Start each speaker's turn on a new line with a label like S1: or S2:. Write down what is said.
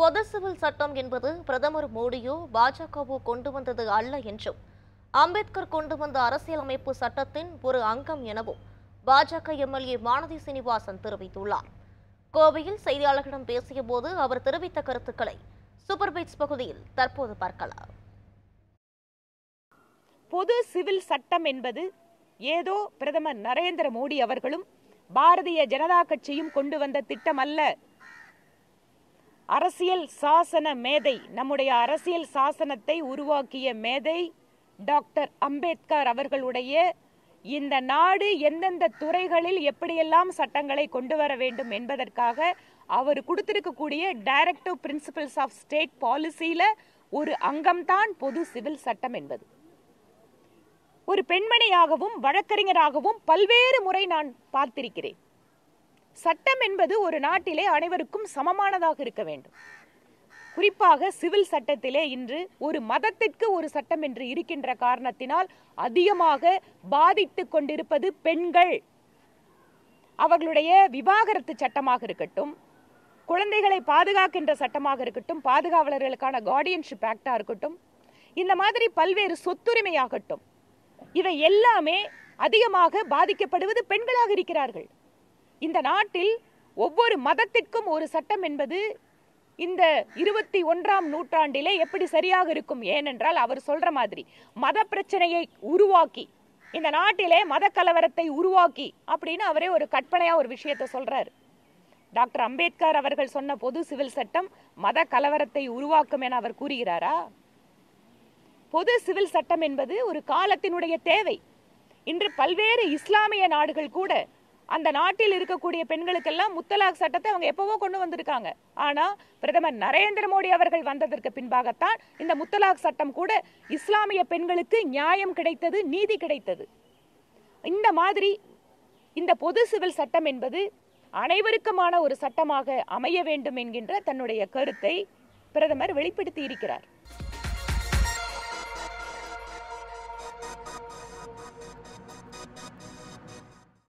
S1: பொது சிவில் சட்டம் என்பது பிரதமர் மோடியோ பாஜகவோ கொண்டு வந்தது அல்ல என்றும் அம்பேத்கர் கொண்டு வந்த அரசியலமைப்பு சட்டத்தின் ஒரு அங்கம் எனவும் பாஜக எம்எல்ஏ வானதி சீனிவாசன் தெரிவித்துள்ளார் கோவையில் செய்தியாளர்களிடம் பேசிய போது அவர் தெரிவித்த கருத்துக்களை சூப்பர் பைட்ஸ் பகுதியில் தற்போது பார்க்கலாம்
S2: பொது சிவில் சட்டம் என்பது ஏதோ பிரதமர் நரேந்திர மோடி அவர்களும் பாரதிய ஜனதா கட்சியும் கொண்டு வந்த திட்டம் அல்ல அரசியல் சாசன மேதை நம்முடைய அரசியல் சாசனத்தை உருவாக்கிய மேதை டாக்டர் அம்பேத்கர் அவர்களுடைய இந்த நாடு எந்தெந்த துறைகளில் எப்படியெல்லாம் சட்டங்களை கொண்டு வர வேண்டும் என்பதற்காக அவர் கொடுத்திருக்கக்கூடிய டைரக்டிவ் பிரின்சிபல்ஸ் ஆஃப் ஸ்டேட் பாலிசியில ஒரு அங்கம்தான் பொது சிவில் சட்டம் என்பது ஒரு பெண்மணியாகவும் வழக்கறிஞராகவும் பல்வேறு முறை நான் பார்த்திருக்கிறேன் சட்டம் என்பது ஒரு நாட்டிலே அனைவருக்கும் சமமானதாக இருக்க வேண்டும் குறிப்பாக சிவில் சட்டத்திலே இன்று ஒரு மதத்திற்கு ஒரு சட்டம் என்று இருக்கின்ற காரணத்தினால் அதிகமாக பாதித்துக் கொண்டிருப்பது பெண்கள் அவர்களுடைய விவாகரத்து சட்டமாக இருக்கட்டும் குழந்தைகளை பாதுகாக்கின்ற சட்டமாக இருக்கட்டும் பாதுகாவலர்களுக்கான கார்டியன்ஷிப் ஆக்டா இருக்கட்டும் இந்த மாதிரி பல்வேறு சொத்துரிமையாகட்டும் இவை எல்லாமே அதிகமாக பாதிக்கப்படுவது பெண்களாக இருக்கிறார்கள் இந்த நாட்டில் ஒவ்வொரு மதத்திற்கும் ஒரு சட்டம் என்பது இந்த இருபத்தி ஒன்றாம் நூற்றாண்டிலே எப்படி சரியாக இருக்கும் ஏனென்றால் அவர் சொல்ற மாதிரி மத பிரச்சனையை உருவாக்கி இந்த நாட்டிலே மத கலவரத்தை உருவாக்கி அப்படின்னு அவரே ஒரு கற்பனையா ஒரு விஷயத்தை சொல்றாரு டாக்டர் அம்பேத்கர் அவர்கள் சொன்ன பொது சிவில் சட்டம் மத கலவரத்தை உருவாக்கும் என அவர் கூறுகிறாரா பொது சிவில் சட்டம் என்பது ஒரு காலத்தினுடைய தேவை இன்று பல்வேறு இஸ்லாமிய நாடுகள் கூட அந்த நாட்டில் இருக்கக்கூடிய பெண்களுக்கெல்லாம் முத்தலாக் சட்டத்தை அவங்க எப்பவோ கொண்டு வந்திருக்காங்க ஆனா பிரதமர் நரேந்திர மோடி அவர்கள் வந்ததற்கு பின்பாகத்தான் இந்த முத்தலாக் சட்டம் கூட இஸ்லாமிய பெண்களுக்கு நியாயம் கிடைத்தது நீதி கிடைத்தது இந்த மாதிரி இந்த பொது சிவில் சட்டம் என்பது அனைவருக்குமான ஒரு சட்டமாக அமைய வேண்டும் என்கின்ற தன்னுடைய கருத்தை பிரதமர் வெளிப்படுத்தி இருக்கிறார்